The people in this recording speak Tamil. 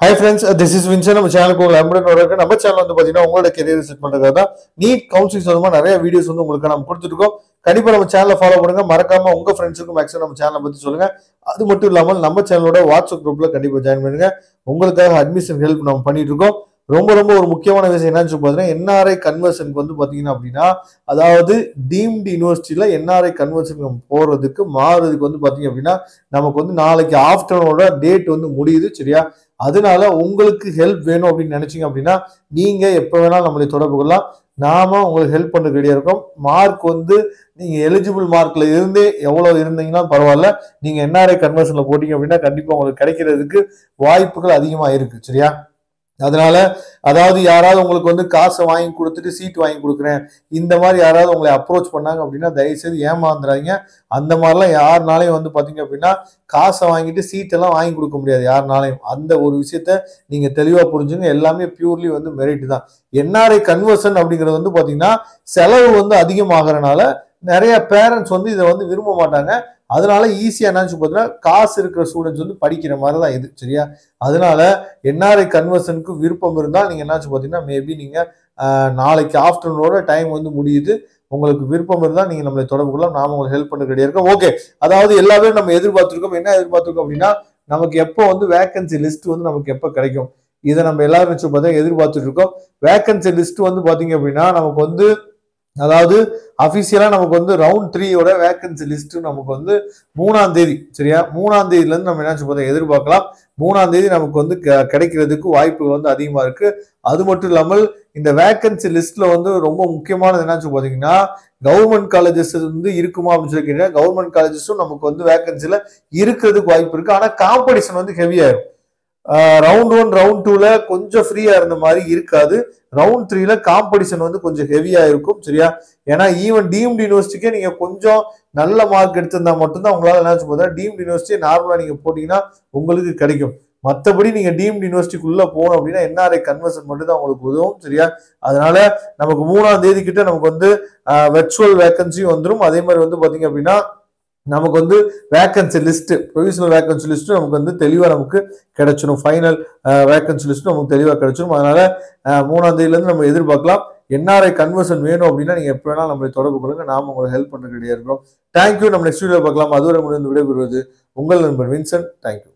hi friends this is Vinson நம்ம சேனலுக்கு உங்களை அன்புடன் வரவேற்க நம்ம சேனல் வந்து பார்த்தீங்கன்னா உங்களோட கெரியர் செட் பண்ணுறதுக்காக தான் நீட் கவுன்சிலிங் சம்பந்தமா நிறைய வீடியோஸ் வந்து உங்களுக்கு நம்ம கொடுத்துருக்கோம் கண்டிப்பாக நம்ம சேனலை ஃபாலோ பண்ணுங்க மறக்காம உங்க ஃப்ரெண்ட்ஸுக்கும் மேக்ஸிமம் நம்ம சேனலை பற்றி சொல்லுங்க அது மட்டும் இல்லாமல் நம்ம சேனலோட வாட்ஸ்அப் குரூப்ல கண்டிப்பாக ஜாயின் பண்ணுங்க உங்களுக்காக அட்மிஷன் ஹெல்ப் நம்ம பண்ணிட்டு இருக்கோம் ரொம்ப ரொம்ப ஒரு முக்கியமான விஷயம் என்னன்னு சொல்லி பார்த்தீங்கன்னா என்ஆர்ஐ கன்வர்ஷனுக்கு வந்து பார்த்தீங்கன்னா அப்படின்னா அதாவது டீம்டு யூனிவர்சிட்டியில் என்ஆர்ஐ கன்வர்ஷன் போகிறதுக்கு மாறுறதுக்கு வந்து பார்த்தீங்க அப்படின்னா நமக்கு வந்து நாளைக்கு ஆஃப்டர்நூனோட டேட் வந்து முடியுது சரியா அதனால உங்களுக்கு ஹெல்ப் வேணும் அப்படின்னு நினைச்சீங்க அப்படின்னா நீங்க எப்போ வேணாலும் நம்மளை தொடர்பு கொள்ளலாம் நாம உங்களுக்கு ஹெல்ப் பண்ண ரெடியா இருக்கோம் மார்க் வந்து நீங்க எலிஜிபிள் மார்க்ல இருந்தே எவ்வளவு இருந்தீங்கன்னா பரவாயில்ல நீங்க என்ஆர்ஐ கன்வர்ஷன்ல போட்டீங்க அப்படின்னா கண்டிப்பா உங்களுக்கு கிடைக்கிறதுக்கு வாய்ப்புகள் அதிகமா இருக்கு சரியா அதனால அதாவது யாராவது உங்களுக்கு வந்து காசை வாங்கி கொடுத்துட்டு சீட் வாங்கி கொடுக்குறேன் இந்த மாதிரி யாராவது உங்களை அப்ரோச் பண்ணாங்க அப்படின்னா தயவுசெய்து ஏமாந்துறாங்க அந்த மாதிரிலாம் யாருனாலையும் வந்து பாத்தீங்க அப்படின்னா காசை வாங்கிட்டு சீட் எல்லாம் வாங்கி கொடுக்க முடியாது யாருனாலையும் அந்த ஒரு விஷயத்த நீங்க தெளிவா புரிஞ்சுங்க எல்லாமே பியூர்லி வந்து மெரிட் தான் என்ஆர்ஐ கன்வர்ஷன் அப்படிங்கிறது வந்து பாத்தீங்கன்னா செலவு வந்து அதிகமாகறனால நிறைய பேரண்ட்ஸ் வந்து இதை வந்து விரும்ப மாட்டாங்க அதனால ஈஸியா என்னன்னு பார்த்தீங்கன்னா காசு இருக்கிற ஸ்டூடெண்ட்ஸ் வந்து படிக்கிற மாதிரி தான் இது சரியா அதனால என்ஆர்ஐ கன்வர்ஷனுக்கு விருப்பம் இருந்தால் நீங்க என்னாச்சு பார்த்தீங்கன்னா மேபி நீங்க ஆஹ், நாளைக்கு ஆஃப்டர்நூனோட டைம் வந்து முடியுது உங்களுக்கு விருப்பம் இருந்தால் நீங்க நம்மளை தொடர்பு கொள்ளலாம் நாம உங்களுக்கு ஹெல்ப் பண்ண ரெடியா இருக்கோம் ஓகே அதாவது எல்லாமே நம்ம எதிர்பார்த்திருக்கோம் என்ன எதிர்பார்த்திருக்கோம் அப்படின்னா நமக்கு எப்போ வந்து வேகன்சி லிஸ்ட் வந்து நமக்கு எப்போ கிடைக்கும் இதை நம்ம எல்லாரும் வச்சு பார்த்தா எதிர்பார்த்துட்டு இருக்கோம் வேகன்சி லிஸ்ட் வந்து பாத்தீங்க அப்படின்னா நமக்கு வந்து அதாவது அபிஷியலா நமக்கு வந்து ரவுண்ட் த்ரீயோட வேகன்சி லிஸ்ட் நமக்கு வந்து மூணாம் தேதி சரியா மூணாம் தேதியில இருந்து நம்ம என்ன பார்த்தா எதிர்பார்க்கலாம் மூணாம் தேதி நமக்கு வந்து க- கிடைக்கிறதுக்கு வாய்ப்புகள் வந்து அதிகமா இருக்கு அது மட்டும் இல்லாமல் இந்த வேகன்சி லிஸ்ட்ல வந்து ரொம்ப முக்கியமானது என்னன்னு பாத்தீங்கன்னா கவர்மெண்ட் காலேஜஸ் வந்து இருக்குமா அப்படின்னு சொல்லி கேட்டீங்கன்னா கவர்மெண்ட் காலேஜஸும் நமக்கு வந்து வேகன்சில இருக்கிறதுக்கு வாய்ப்பு இருக்கு ஆனா காம்படிஷன் வந்து ஹெவியாயிரும் ரவுண்ட் ஒன் ரவுண்ட் டூல கொஞ்சம் ஃப்ரீயா இருந்த மாதிரி இருக்காது ரவுண்ட் த்ரீல காம்படிஷன் வந்து கொஞ்சம் ஹெவியா இருக்கும் சரியா ஏன்னா ஈவன் டீம்டு யூனிவர்சிட்டிக்கே நீங்க கொஞ்சம் நல்ல மார்க் எடுத்திருந்தா மட்டும்தான் உங்களால என்ன போதா டீம்டு யூனிவர்சிட்டி நார்மலா நீங்க போட்டீங்கன்னா உங்களுக்கு கிடைக்கும் மற்றபடி நீங்க டீம்டு யூனிவர்சிட்டிக்குள்ள போகணும் அப்படின்னா என்ஆர்ஐ கன்வர்ஷன் மட்டும் தான் உங்களுக்கு உதவும் சரியா அதனால நமக்கு மூணாம் தேதி கிட்ட நமக்கு வந்து வெர்ச்சுவல் வேகன்சியும் வந்துடும் அதே மாதிரி வந்து பாத்தீங்க அப்படின்னா நமக்கு வந்து vacancy list provisional vacancy list நமக்கு வந்து தெளிவா நமக்கு கிடைச்சிடும் ஃபைனல் வேகன்சி லிஸ்ட் நமக்கு தெளிவா கிடைச்சிடும் அதனால அஹ், மூணாம் தேதியில இருந்து நம்ம எதிர்பார்க்கலாம் என்ஆர்ஐ கன்வர்ஷன் வேணும் அப்படின்னா நீங்க எப்போ வேணாலும் நம்மளை தொடர்பு கொள்ளுங்க நாம உங்களுக்கு ஹெல்ப் பண்ண ரெடியா இருக்கிறோம் தேங்க்யூ நம்ம நெக்ஸ்ட் வீடியோ பார்க்கலாம் அதுவரை முடிந்து விடைபெறுவது உங்கள் நண்பர் வின்சன் தேங்க்யூ